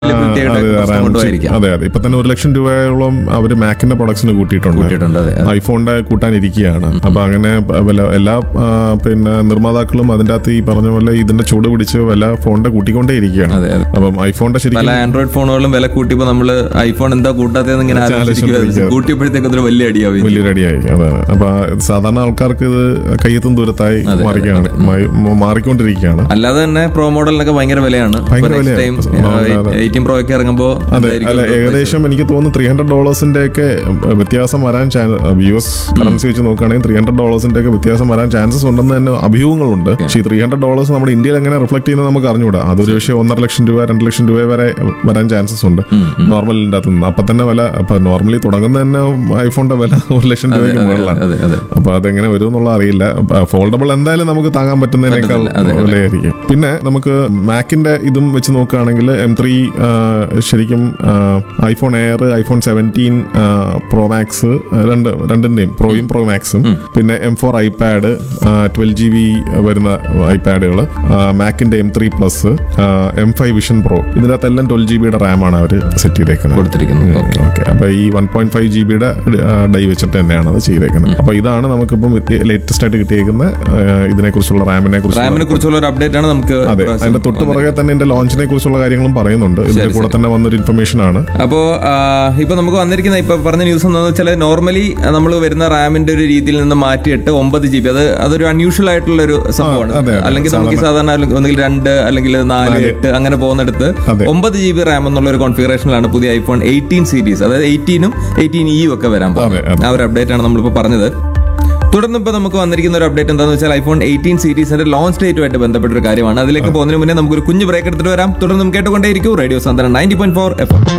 പ്രത്യേകത അതെ, കുറച്ചും RAM കൊണ്ടുപോയിരിക്കാം. അതെ അതെ ഇപ്പൊ തന്നെ ഒരു ലക്ഷം രൂപയോളം അവര് മാക്കിന്റെ പ്രൊഡക്ട്സിന് കൂട്ടിയിട്ടുണ്ട് കൂട്ടിയിട്ടുണ്ട്, അതെ. ഐഫോണിന്റെ കൂട്ടാനിരിക്കുകയാണ് അപ്പൊ അങ്ങനെ പ- വല്ല- എല്ലാ ആ, പിന്നെ നിർമ്മാതാക്കളും അതിന്റെ അകത്ത് ഈ പറഞ്ഞ പോലെ ഇതിന്റെ ചൂട് പിടിച്ച് വല്ല ഫോണിന്റെ കൂട്ടിക്കൊണ്ടേ ഇരിക്കുകയാണ് അതെ, അതെ. അപ്പം ഐഫോണിന്റെ ശരിക്കും പല ആൻഡ്രോയിഡ് ഫോണുകളും വില കൂട്ടിയപ്പോ നമ്മള് ഐഫോൺ എന്താ കൂട്ടാത്തതെന്ന് ഇങ്ങനെ ആലോചിച്ചിരിക്കുവായിരുന്നു. കൂട്ടിയപ്പോഴത്തേക്ക് അതൊരു വലിയ അടിയാവും വലിയ റെഡിയായി അതാണ് അപ്പൊ സാധാരണ ആൾക്കാർക്ക് ഇത് കയ്യെത്തും ദൂരത്തായി മാറിക്കുകയാണ് മാ- മാറിക്കൊണ്ടിരിക്കുകയാണ് അല്ലാതെ തന്നെ പ്രോ മോഡലിനൊക്കെ ഭയങ്കര വിലയാണ് ഭയങ്കര നെക്സ്റ്റ് ടൈം വിലയാണ്. എയ്റ്റീൻ പ്രോ ഒക്കെ ഇറങ്ങുമ്പോ അതെ എന്തായിരിക്കും അല്ല ഏകദേശം എനിക്ക് തോന്നുന്നു ത്രീ ഹൺഡ്രഡ് ഡോളേഴ്സിന്റെ ഒക്കെ വ്യത്യാസം വരാൻ യു എസ് കറൻസി വെച്ച് നോക്കുകയാണെങ്കിൽ ത്രീ ഹൺഡ്രഡ് ഡോളേഴ്സിന്റെ ഒക്കെ വ്യത്യാസം വരാൻ ചാൻസസ് ഉണ്ടെന്ന് തന്നെ അഭ്യൂഹങ്ങളുണ്ട് പക്ഷേ ഈ ത്രീ ഹൺഡ്രഡ് ഡോളേഴ്സ് നമ്മുടെ ഇന്ത്യയിൽ എങ്ങനെ റിഫ്ലക്ട് ചെയ്യുന്നത് നമുക്ക് അറിഞ്ഞുകൂടാ അതൊരു പക്ഷേ ഒന്നര ലക്ഷം രൂപ രണ്ട് ലക്ഷം രൂപ വരെ വരാൻ ചാൻസസ് ഉണ്ട് നോർമലിന്റെ അകത്ത് നിന്ന് അപ്പൊ തന്നെ വില അപ്പൊ നോർമലി തുടങ്ങുന്ന തന്നെ ഐഫോണിന്റെ വില ഒരു ലക്ഷം രൂപയ്ക്ക് മുകളിലാണ് അതെ അതെ അപ്പൊ അതെങ്ങനെ വരും എന്നുള്ള അറിയില്ല ഫോൾഡബിൾ എന്തായാലും നമുക്ക് താങ്ങാൻ പറ്റുന്നതിനേക്കാൾ വിലയായിരിക്കും പിന്നെ നമുക്ക് മാക്കിന്റെ ഇതും വെച്ച് നോക്കുകയാണെങ്കിൽ എം ത്രീ ശരിക്കും iPhone Air iPhone seventeen Pro Max രണ്ട് രണ്ടിന്റെയും പ്രോയും പ്രോ മാക്സും പിന്നെ M four iPad twelve G B വരുന്ന ഐപാഡുകൾ മാക്കിന്റെ M three plus M five Vision Pro ഇതിനകത്തെല്ലാം ട്വൽവ് ജി ബിയുടെ റാമാണ് അവർ സെറ്റ് ചെയ്തേക്കുന്നത് കൊടുത്തിരിക്കുന്നു ഓക്കെ ഓക്കെ അപ്പൊ ഈ വൺ പോയിന്റ് ഫൈവ് ജി ബിയുടെ ഡൈ വെച്ചിട്ട് തന്നെയാണ് അത് ചെയ്തേക്കുന്നത് അപ്പൊ ഇതാണ് നമുക്കിപ്പം ലേറ്റസ്റ്റ് ആയിട്ട് കിട്ടിയേക്കുന്ന ഇതിനെ കുറിച്ചുള്ള റാമിനെ കുറിച്ച് റാമിനെ കുറിച്ചുള്ള ഒരു അപ്ഡേറ്റ് ആണ് നമുക്ക് അതെ അതിന്റെ തൊട്ട് പുറകെ തന്നെ ഇതിന്റെ ലോഞ്ചിനെ കുറിച്ചുള്ള കാര്യങ്ങളും പറയുന്നുണ്ട് ഇതിന്റെ കൂടെ തന്നെ വന്നൊരു ഇൻഫർമേഷൻ ആണ് അപ്പോ ആ, ഇപ്പൊ നമുക്ക് വന്നിരിക്കുന്ന ഇപ്പൊ പറഞ്ഞ ന്യൂസ് എന്താണെന്ന് വെച്ചാൽ നോർമലി നമ്മൾ വരുന്ന റാമിന്റെ ഒരു രീതിയിൽ നിന്ന് മാറ്റിയിട്ട് ഒമ്പത് ജി ബി അത് അതൊരു അൺയൂഷ്വൽ ആയിട്ടുള്ള ഒരു സംഭവമാണ് അതെ, അതെ. അല്ലെങ്കിൽ നമുക്ക് ഈ സാധാരണ അല്ലെങ്കിൽ ഒന്നുകിൽ രണ്ട് അല്ലെങ്കിൽ നാല് എട്ട് അങ്ങനെ പോകുന്നിടത്ത് അതെ. ഒമ്പത് ജി ബി റാം എന്നുള്ള ഒരു കോൺഫിഗറേഷനിലാണ് പുതിയ ഐഫോൺ എയ്റ്റീൻ സീരീസ് അതായത് എയ്റ്റീനും എയ്റ്റീൻ ഇയും ഒക്കെ വരാൻ പോകുന്നത് അതെ, അതെ. ആ ഒരു അപ്ഡേറ്റ് ആണ് നമ്മളിപ്പോൾ പറഞ്ഞത് തുടർന്ന് ഇപ്പോൾ നമുക്ക് വന്നിരിക്കുന്ന ഒരു അപ്ഡേറ്റ് എന്താണെന്ന് വെച്ചാൽ ഐഫോൺ എയ്റ്റീൻ സീരീസിന്റെ ലോഞ്ച് ഡേറ്റുമായിട്ട് ബന്ധപ്പെട്ട ഒരു കാര്യമാണ് അതിലേക്ക് പോകുന്നതിന് മുന്നേ നമുക്കൊരു കുഞ്ഞു ബ്രേക്ക് എടുത്തിട്ട് വരാം തുടർന്ന് നമുക്ക് കേട്ടുകൊണ്ടേയിരിക്കും radio Santhwanam ninety point four F